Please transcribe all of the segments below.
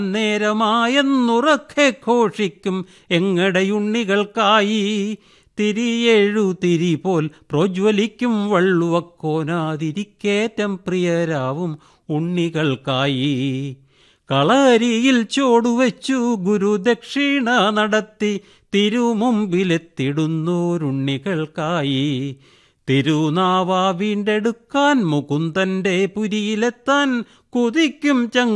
നേരമായെന്നുറക്കെ ഘോഷിക്കും എങ്ങടെയുണ്ണികൾക്കായി തിരിയെഴു തിരി പോൽ പ്രോജ്വലിക്കും വള്ളുവക്കോനാതിരിക്കേറ്റം പ്രിയരാവും ഉണ്ണികൾക്കായി കളരിയിൽ ചോടുവച്ചു ഗുരുദക്ഷിണ നടത്തി തിരുമുമ്പിലെത്തിടുന്നോരുണ്ണികൾക്കായി തിരുനാവാ വീണ്ടെടുക്കാൻ മുകുന്ദന്റെ പുരിയിലെത്താൻ കുതിക്കും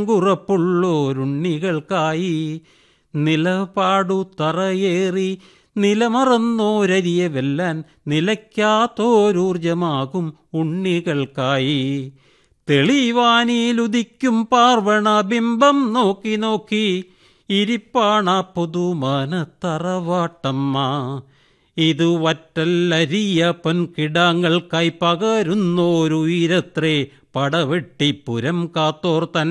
ചങ്കുറപ്പുള്ളോരുണ്ണികൾക്കായി നിലപാടു തറയേറി നിലമറന്നോരരിയെ വെല്ലാൻ നിലയ്ക്കാത്തോരൂർജമാകും ഉണ്ണികൾക്കായി തെളിവാനിലുദിക്കും പാർവണ ബിംബം നോക്കി നോക്കി ഇരിപ്പാണ പുതുമാനത്തറവാട്ടമ്മ ഇതു വറ്റല്ലരിയ പൊൻകിടാങ്ങൾക്കായി പകരുന്നോരുയരത്രേ പടവെട്ടിപ്പുരം കാത്തോർ തൻ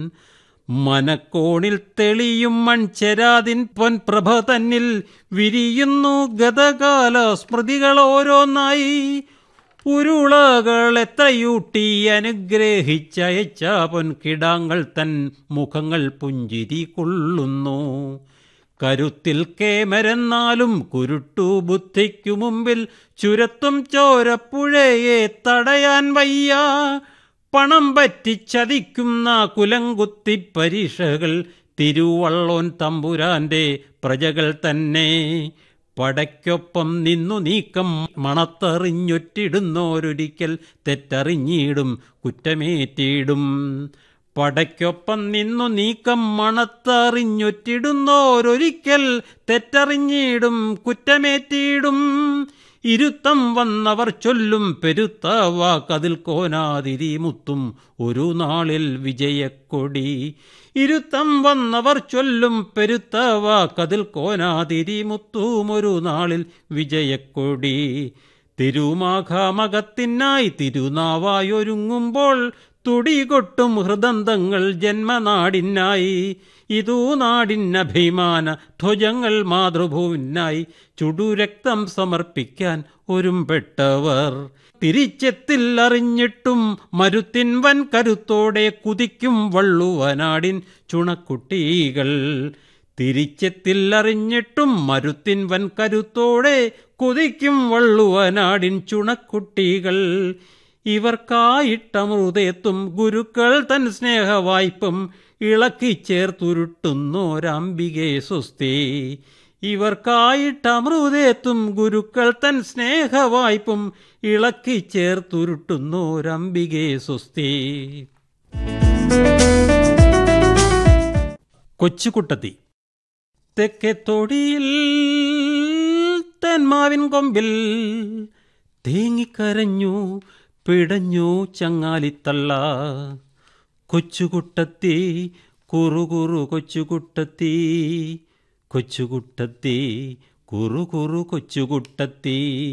മനക്കോണിൽ തെളിയും മൺചെരാതിൻ പൊൻപ്രഭ തന്നിൽ വിരിയുന്നു ഗതകാല സ്മൃതികൾ ഓരോന്നായി ഉരുളകൾ എത്രയൂട്ടി അനുഗ്രഹിച്ചയച്ച പൊൻകിടാങ്ങൾ തൻ മുഖങ്ങൾ പുഞ്ചിരി കൊള്ളുന്നു കരുത്തിൽ കേമരെന്നാലും കുരുട്ടു ബുദ്ധിക്കു മുമ്പിൽ ചുരത്തും ചോരപ്പുഴയെ തടയാൻ വയ്യ പണം പറ്റിച്ചതിക്കുന്ന കുലങ്കുത്തി പരീക്ഷകൾ തിരുവള്ളോൻ തമ്പുരാന്റെ പ്രജകൾ തന്നെ പടയ്ക്കൊപ്പം നിന്നു നീക്കം മണത്തറിഞ്ഞൊറ്റിടുന്നോരൊരിക്കൽ തെറ്ററിഞ്ഞിടും കുറ്റമേറ്റിടും പടയ്ക്കൊപ്പം നിന്നു നീക്കം മണത്തറിഞ്ഞൊറ്റിടുന്നോരൊരിക്കൽ തെറ്ററിഞ്ഞിടും കുറ്റമേറ്റിടും ഇരുത്തം വന്നവർ ചൊല്ലും പെരുത്ത വാക്കതിൽ കോനാതിരി മുത്തും ഒരു നാളിൽ വിജയക്കൊടി ഇരുത്തം വന്നവർ ചൊല്ലും പെരുത്ത വാക്കതിൽ കോനാതിരി മുത്തും ഒരു നാളിൽ വിജയക്കൊടി തിരുമാഘാമകത്തിനായി തിരുനാവായൊരുങ്ങുമ്പോൾ തുടികൊട്ടും ഹൃദന്തങ്ങൾ ജന്മനാടിനായി ഇതൂ നാടിനഭിമാന ധ്വജങ്ങൾ മാതൃഭൂവിനായി ചുടുരക്തം സമർപ്പിക്കാൻ ഒരുമ്പെട്ടവർ തിരിച്ചെത്തിൽ അറിഞ്ഞിട്ടും മരുത്തിൻ വൻ കരുത്തോടെ കുതിക്കും വള്ളുവനാടിൻ ചുണക്കുട്ടികൾ തിരിച്ചെത്തിൽ അറിഞ്ഞിട്ടും മരുത്തിൻ വൻ കരുത്തോടെ കുതിക്കും വള്ളുവനാടിൻ ചുണക്കുട്ടികൾ ഇവർക്കായിട്ടമൃതേത്തും ഗുരുക്കൾ തൻ സ്നേഹവായ്പം ഇളക്കി ചേർത്തുരുട്ടുന്നോരംബികെ സ്വസ്തി ഇവർക്കായിട്ടമൃതേത്തും ഗുരുക്കൾ തൻ സ്നേഹവായ്പം ഇളക്കി ചേർത്തുരുട്ടുന്നോരംബികെ സ്വസ്തി കൊച്ചുകുട്ടത്തി തെക്കേ തൊടിയിൽ തെന്മാവിൻ കൊമ്പിൽ തേങ്ങിക്കരഞ്ഞു പിടഞ്ഞു ചങ്ങാലിത്തള്ള കൊച്ചുകുട്ടത്തി കുറുകുറു കൊച്ചുകുട്ടത്തി കൊച്ചുകുട്ടത്തി കുറുകുറു കൊച്ചുകുട്ടത്തി